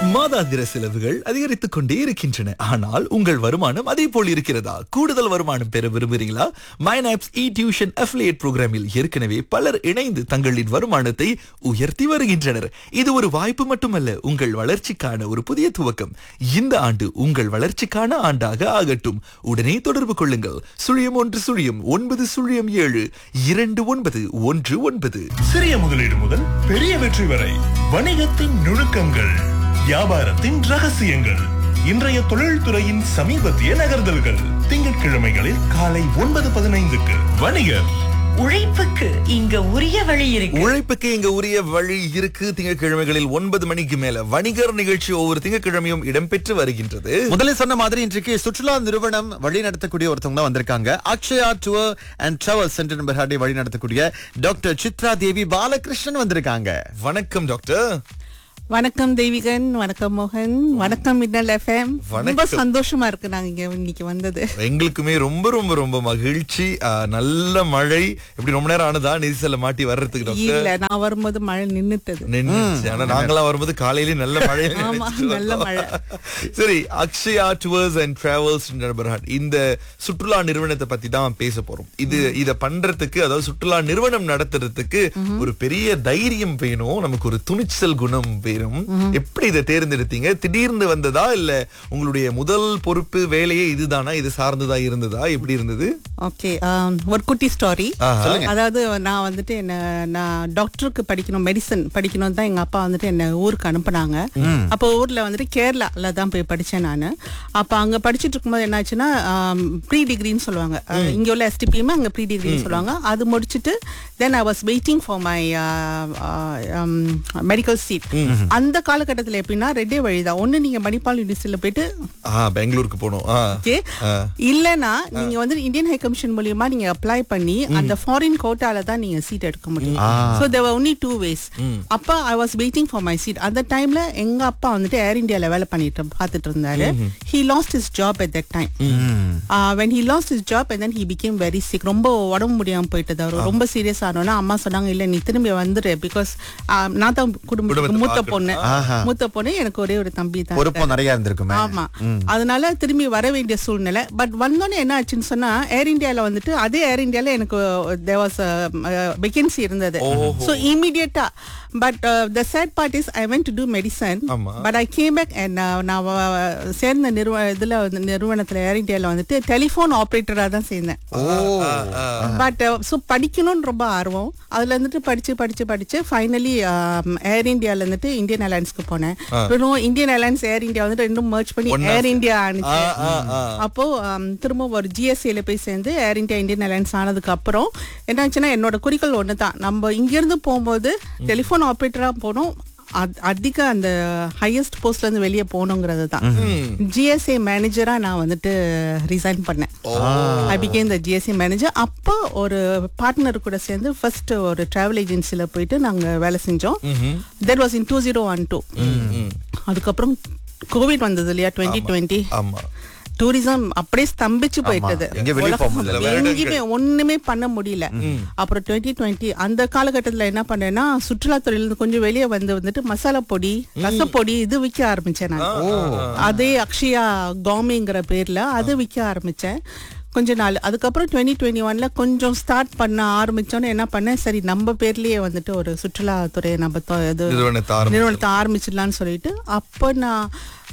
மாதாந்திர செலவுகள் அதிகரித்துக் கொண்டே இருக்கின்றன ஆனால் உங்கள் வருமானம் அதே போல் இருக்கிறதா கூடுதல் வருமானம் பெற விரும்புகிறீங்களா மைனாப்ஸ் இ டியூஷன் அஃபிலியேட் புரோகிராமில் ஏற்கனவே பலர் இணைந்து தங்களின் வருமானத்தை உயர்த்தி வருகின்றனர் இது ஒரு வாய்ப்பு மட்டுமல்ல உங்கள் வளர்ச்சிக்கான ஒரு புதிய துவக்கம் இந்த ஆண்டு உங்கள் வளர்ச்சிக்கான ஆண்டாக ஆகட்டும் உடனே தொடர்பு கொள்ளுங்கள் சுழியம் ஒன்று சுழியம் ஒன்பது சுழியம் ஏழு இரண்டு ஒன்பது ஒன்று ஒன்பது சிறிய முதலீடு முதல் பெரிய வெற்றி வரை வணிகத்தின் நுணுக்கங்கள் வியாபாரத்தின் ரகசியங்கள் இன்றைய தொழில்துறையின் சமீபத்திய நகர்தல்கள் திங்கட்கிழமைகளில் காலை ஒன்பது பதினைந்துக்கு வணிகர் உழைப்புக்கு இங்க உரிய வழி இருக்கு உழைப்புக்கு இங்க உரிய வழி இருக்கு திங்கட்கிழமைகளில் ஒன்பது மணிக்கு மேல வணிகர் நிகழ்ச்சி ஒவ்வொரு திங்கட்கிழமையும் இடம்பெற்று வருகின்றது முதல்ல சொன்ன மாதிரி இன்றைக்கு சுற்றுலா நிறுவனம் வழி நடத்தக்கூடிய ஒருத்தவங்க தான் வந்திருக்காங்க Akshaya tour and travel centre number ஹார்டே வழி நடத்தக்கூடிய டாக்டர் சித்ரா தேவி பாலகிருஷ்ணன் வந்திருக்காங்க வணக்கம் டாக்டர் வணக்கம் தெய்வீகன் வணக்கம் மோகன் வணக்கம் மின்னல் எஃப்எம் ரொம்ப வணக்கம். சந்தோஷமா இருக்கு நாங்க இங்க இன்னைக்கு வந்தது எங்களுக்குமே ரொம்ப ரொம்ப ரொம்ப மகிழ்ச்சி ஆ, நல்ல மழை இப்படி ரொம்ப நேரம் ஆனதா நெரிசல்ல மாட்டி வர்றதுக்கு டாக்டர் இல்ல நான் வரும்போது மழை நின்னுட்டது நின்னுச்சு. ஆனா நாங்களாம் வரும்போது காலையிலே நல்ல மழை ஆமா, நல்ல மழை. சரி அக்ஷயா டூர்ஸ் அண்ட் டிராவல்ஸ் இந்த சுற்றுலா நிறுவனத்தை பத்தி தான் பேச போறோம் இது இத பண்றதுக்கு அதாவது சுற்றுலா நிறுவனம் நடத்துறதுக்கு ஒரு பெரிய தைரியம் வேணும் நமக்கு ஒரு துணிச்சல் குணம் வேணும் எப்படி இதை தேர்ந்தெடுத்தீங்க திடீர்னு வந்ததா இல்ல உங்களுடைய முதல் பொறுப்பு வேலையே இதுதானா இது சார்ந்ததா இருந்ததா எப்படி இருந்தது ஓகே ஒரு குட்டி ஸ்டாரி ஆஹா. அதாவது நான் வந்துட்டு என்ன நான் டாக்டருக்கு படிக்கணும் மெடிசன் படிக்கணும் தான் எங்க அப்பா வந்துட்டு என்ன ஊருக்கு அனுப்புனாங்க அப்போ ஊர்ல வந்துட்டு கேரளால தான் போய் படிச்சேன் நான் அப்ப அங்க படிச்சிட்டு இருக்கும்போது என்னாச்சுன்னா ப்ரீ டிகிரின்னு சொல்லுவாங்க அஹ், இங்க உள்ள எஸ்டிபியுமே அங்க ப்ரீ டிகிரின்னு சொல்லுவாங்க அது முடிச்சிட்டு then I was waiting for my medical seat அந்த காலகட்டத்துல எப்படின்னா ரெண்டே வழிதான் ஒண்ணு நீங்க மணிப்பால் யூனிவர்சிட்டியில போயிட்டு ஆ பெங்களூருக்கு போனோம் ஆ ஓகே இல்லனா நீங்க வந்து இந்தியன் ஹை கமிஷன் மூலியமா நீங்க அப்ளை பண்ணி அந்த ஃபாரின் கோட்டால தான் நீங்க சீட் எடுக்க முடியும் so there only two ways அப்ப I was waiting for my seat அந்த டைம்ல எங்க அப்பா வந்துட்டு ஏர் இந்தியால வேலை பண்ணிட்டு பார்த்துட்டு இருந்தாரு he lost his job at that time when he lost his job and then he became very sick ரொம்ப உடம்பு முடியாம போயிட்டது அவர் ரொம்ப சீரியஸ் ஆனோன்னா அம்மா சொன்னாங்க இல்ல நீ திரும்பி வந்துரு பிகாஸ் நான் தான் குடும்பத்துக்கு குடும்பத்தை மூத்த பார்க்கணும். பொண்ணு ஆஹா. மூத்த பொண்ணு எனக்கு ஒரே ஒரு தம்பி தான் பொறுப்பும் இருக்காரு. நிறைய இருந்திருக்குமே ஆமா அதனால திரும்பி வர வேண்டிய சூழ்நிலை பட் வந்தோடனே என்ன ஆச்சுன்னு சொன்னா ஏர் இந்தியால வந்துட்டு அதே ஏர் இந்தியால எனக்கு தேர் வாஸ் வேகன்சி இருந்தது ஸோ இமீடியட்டா but the sad part is I went to do medicine ஆமா. But I came back and நான் வ- சேர்ந்த நிறுவ இதுல வந்து நிறுவனத்துல ஏர் இந்தியால வந்துட்டு டெலிஃபோன் ஆப்ரேட்டரா தான் சேர்ந்தேன் பட் ஸோ படிக்கணும்னு ரொம்ப ஆர்வம் அதுல இருந்துட்டு படிச்சு படிச்சு படிச்சு ஃபைனலி ஏர் இந்தியால இருந்துட்டு இந்தியன் ஏர்லைன்ஸ்க்கு போனேன் அப்புறம் இந்தியன் ஏர்லைன்ஸ் ஏர் இந்தியா வந்துட்டு ரெண்டும் merge பண்ணி ஒண்ணா ஏர் சே- இந்தியா ஆ, அனுப்பிச்சு ஆ, ஆ. அப்போ um, திரும்ப ஒரு ஜிஎஸ்சியில போய் சேர்ந்து ஏர் இந்தியா இந்தியன் ஏர்லைன்ஸ் ஆனதுக்கு அப்புறம் என்னாச்சுன்னா என்னோட குறிக்கோள் ஒன்று தான் நம்ம இங்கிருந்து போகும்போது டெலிஃபோன் ஆப்ரேட்டரா போனோம் அத்- அதிக அந்த ஹையஸ்ட் போஸ்ட்ல இருந்து வெளியே போகணுங்கிறது தான் ஜிஎஸ்ஏ மேனேஜரா நான் வந்துட்டு ரிசைன் பண்ணேன் I became the GSA manager அப்போ ஒரு பார்ட்னர் கூட சேர்ந்து ஃபர்ஸ்ட் ஒரு டிராவல் ஏஜென்சில போயிட்டு நாங்க வேலை செஞ்சோம் that was in two zero one two அதுக்கப்புறம் கோவிட் வந்தது இல்லையா டுவெண்ட்டி டுவெண்ட்டி ஆமா டூரிசம் அப்படியே ஸ்தம்பிச்சு போயிட்டது எங்க வெளிய போக முடியல. உலகம் எங்கேயுமே ஒண்ணுமே பண்ண முடியல அப்புறம் டுவெண்ட்டி டுவெண்ட்டி அந்த காலகட்டத்துல என்ன பண்ணேன்னா சுற்றுலாத்துறையில இருந்து கொஞ்சம் வெளியே வந்து வந்துட்டு மசாலா பொடி ரசப்பொடி இது விற்க ஆரம்பிச்சேன் நான் அதே அக்ஷயா காமிங்கிற பேர்ல அது விற்க ஆரம்பிச்சேன் கொஞ்ச நாள் அதுக்கப்புறம் டுவெண்ட்டி டுவெண்ட்டி ஒன்ல கொஞ்சம் ஸ்டார்ட் பண்ண ஆரம்பிச்சோன்னு என்ன பண்ணேன் சரி நம்ம பேர்லயே வந்துட்டு ஒரு சுற்றுலாத்துறையை நம்ம தொ- இது நிறுவனத்தை ஆரம்பிச்சிடலாம். நிறுவனத்தை ஆரம்பிச்சிடலாம்னு சொல்லிட்டு அப்போ நான்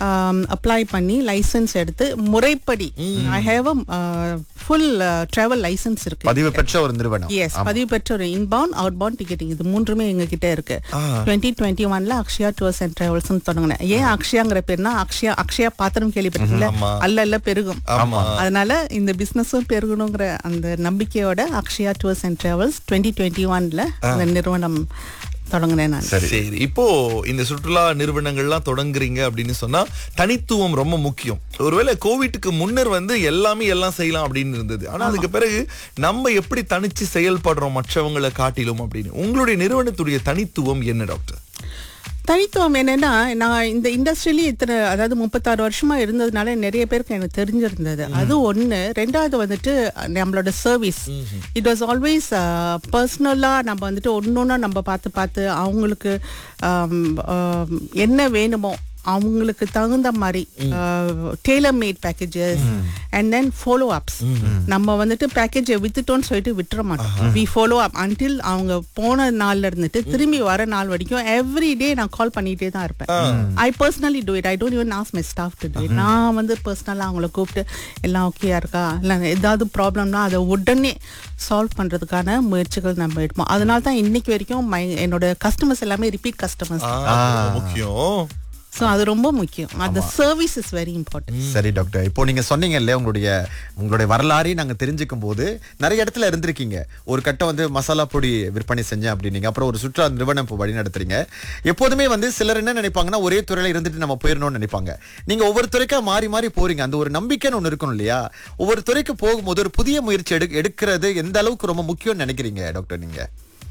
அப்ளை பண்ணி லைசென்ஸ் எடுத்து முறைப்படி I have a full travel licence இருக்கு பதிவு பெற்ற ஒரு நிறுவனம் எஸ் பதிவு பெற்ற ஒரு இன்பவுண்ட் அவுட் பவுண்ட் டிக்கெட்டிங் இது மூன்றுமே எங்க கிட்ட இருக்கு டுவெண்ட்டி டுவெண்ட்டி ஒன்ல அக்ஷயா டூர்ஸ் அண்ட் டிராவல்ஸ் தொடங்கினேன் ஏன் அக்ஷயாங்கிற பேர்னா அக்ஷயா அக்ஷயா பாத்திரம் கேள்விப்பட்டீங்களா ஆமா. அல்ல அல்ல பெருகும் ஆமா. அதனால இந்த பிசினஸும் பெருகணுங்கிற அந்த நம்பிக்கையோட Akshaya tours and travels twenty twenty ஒன்ல அந்த நிறுவனம் தொடங்கினேன் நான் சரி இப்போ இந்த சுற்றுலா நிறுவனங்கள்லாம் தொடங்குறீங்க அப்படின்னு சொன்னா தனித்துவம் ரொம்ப முக்கியம் ஒருவேளை கோவிட்டுக்கு முன்னர் வந்து எல்லாமே எல்லாம் செய்யலாம் அப்படின்னு இருந்தது ஆனா அதுக்கு பிறகு நம்ம எப்படி தனிச்சு செயல்படுறோம் மற்றவங்களை காட்டிலும் அப்படின்னு உங்களுடைய நிறுவனத்துடைய தனித்துவம் என்ன டாக்டர் தனித்துவம் என்னன்னா நான் இந்த இண்டஸ்ட்ரியிலேயே இத்தனை அதாவது முப்பத்தாறு வருஷமா இருந்ததுனால நிறைய பேருக்கு எனக்கு தெரிஞ்சிருந்தது அது ஒண்ணு ரெண்டாவது வந்துட்டு நம்மளோட சர்வீஸ் இட் வாஸ் ஆல்வேஸ் பர்சனலா நம்ம வந்துட்டு ஒன்னொன்னா நம்ம பார்த்து பார்த்து அவங்களுக்கு ஆம், ஆம், என்ன வேணுமோ அவங்களுக்கு தகுந்த மாதிரி tailor made packages and then follow ups நம்ம வந்துட்டு பேக்கேஜை வித்துட்டோம்னு சொல்லிட்டு விட்டுற மாட்டோம் வி ஃபாலோ அப் அன்டில் அவங்க போன நாள்ல இருந்துட்டு திரும்பி வர நாள் வரைக்கும் எவ்ரி டே நான் கால் பண்ணிட்டே தான் இருப்பேன் I personally do it I don't even ask my staff to do நான் வந்து பர்சனலாக அவங்கள கூப்பிட்டு எல்லாம் ஓகேயா இருக்கா இல்லை ஏதாவது ப்ராப்ளம்னா அதை உடனே சால்வ் பண்றதுக்கான முயற்சிகள் நம்ம எடுப்போம் அதனால தான் இன்னைக்கு வரைக்கும் my என்னோட கஸ்டமர்ஸ் எல்லாமே ரிப்பீட் கஸ்டமர்ஸ் ஆ, ரொம்ப முக்கியம் ஸோ அது ரொம்ப முக்கியம் அந்த சர்வீஸ் இஸ் வெரி இம்பார்ட்டன்ட் சரி டாக்டர் இப்போ நீங்க சொன்னீங்க இல்லையா உங்களுடைய உங்களுடைய வரலாறையும் நாங்க தெரிஞ்சுக்கும் போது நிறைய இடத்துல இருந்திருக்கீங்க ஒரு கட்டம் வந்து மசாலா பொடி விற்பனை செஞ்சேன் அப்படின்னீங்க அப்புறம் ஒரு சுற்றுலா நிறுவனம் இப்போ வழி நடத்துறீங்க எப்போதுமே வந்து சிலர் என்ன நினைப்பாங்கன்னா ஒரே துறையில இருந்துட்டு நம்ம போயிடணும்னு நினைப்பாங்க நீங்க ஒவ்வொரு துறைக்கா மாறி மாறி போறீங்க அந்த ஒரு நம்பிக்கைன்னு ஒண்ணு இருக்கும் இல்லையா ஒவ்வொரு துறைக்கு போகும்போது ஒரு புதிய முயற்சி எடு எடுக்கிறது எந்த அளவுக்கு ரொம்ப முக்கியம்னு நினைக்கிறீங்க டாக்டர் நீங்க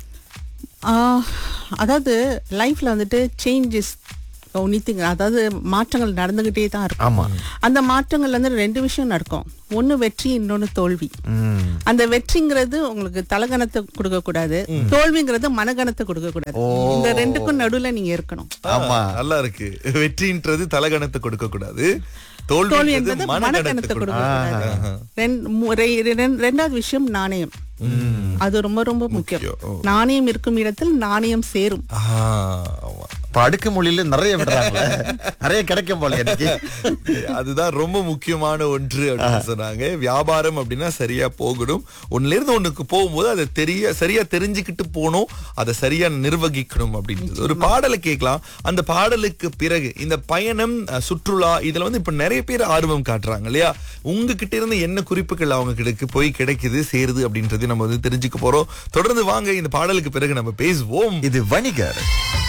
அதாவது லைஃப்ல வந்துட்டு சேஞ்சஸ் ஒன்லி திங் அதாவது மாற்றங்கள் நடந்துகிட்டே தான் இருக்கும் ஆமா. அந்த மாற்றங்கள்ல வந்து ரெண்டு விஷயம் நடக்கும் ஒன்னு வெற்றி இன்னொன்னு தோல்வி அந்த வெற்றிங்கிறது உங்களுக்கு தலகணத்தை கொடுக்க கூடாது தோல்விங்கிறது மனகணத்தை கொடுக்க கூடாது இந்த ரெண்டுக்கும் நடுவுல நீங்க இருக்கணும் ஆமா. நல்லா இருக்கு வெற்றின்றது தலகணத்தை கொடுக்க கூடாது தோல்வி தோல்வி என்பது மனகணத்தை கொடுக்க கொடுக்க கூடாது ரெண்டு- மு- ரெ- ரெ- ரெண்டாவது விஷயம் நாணயம் அது ரொம்ப ரொம்ப முக்கியம் முக்கியம். நாணயம் இருக்கும் இடத்தில் நாணயம் சேரும் ஆ, ஆமா. இப்ப அடுக்கு மொழியில நிறைய விடுறாங்க நிறைய கிடைக்கும் போல எனக்கு அதுதான் ரொம்ப முக்கியமான ஒன்று அப்படின்னு சொன்னாங்க வியாபாரம் அப்படின்னா சரியா போகணும் ஒண்ணுல இருந்து ஒண்ணுக்கு போகும்போது அதை தெரிய சரியா தெரிஞ்சுக்கிட்டு போகணும் அதை சரியா நிர்வகிக்கணும் அப்படின்றது ஒரு பாடலை கேட்கலாம் அந்த பாடலுக்கு பிறகு இந்த பயணம் அஹ், சுற்றுலா இதுல வந்து இப்ப நிறைய பேர் ஆர்வம் காட்டுறாங்க இல்லையா உங்ககிட்ட இருந்து என்ன குறிப்புகள் அவங்க கிட்ட போய் கிடைக்குது சேருது அப்படின்றது நம்ம வந்து தெரிஞ்சுக்க போறோம் தொடர்ந்து வாங்க இந்த பாடலுக்கு பிறகு நம்ம பேசுவோம் இது வணிகர்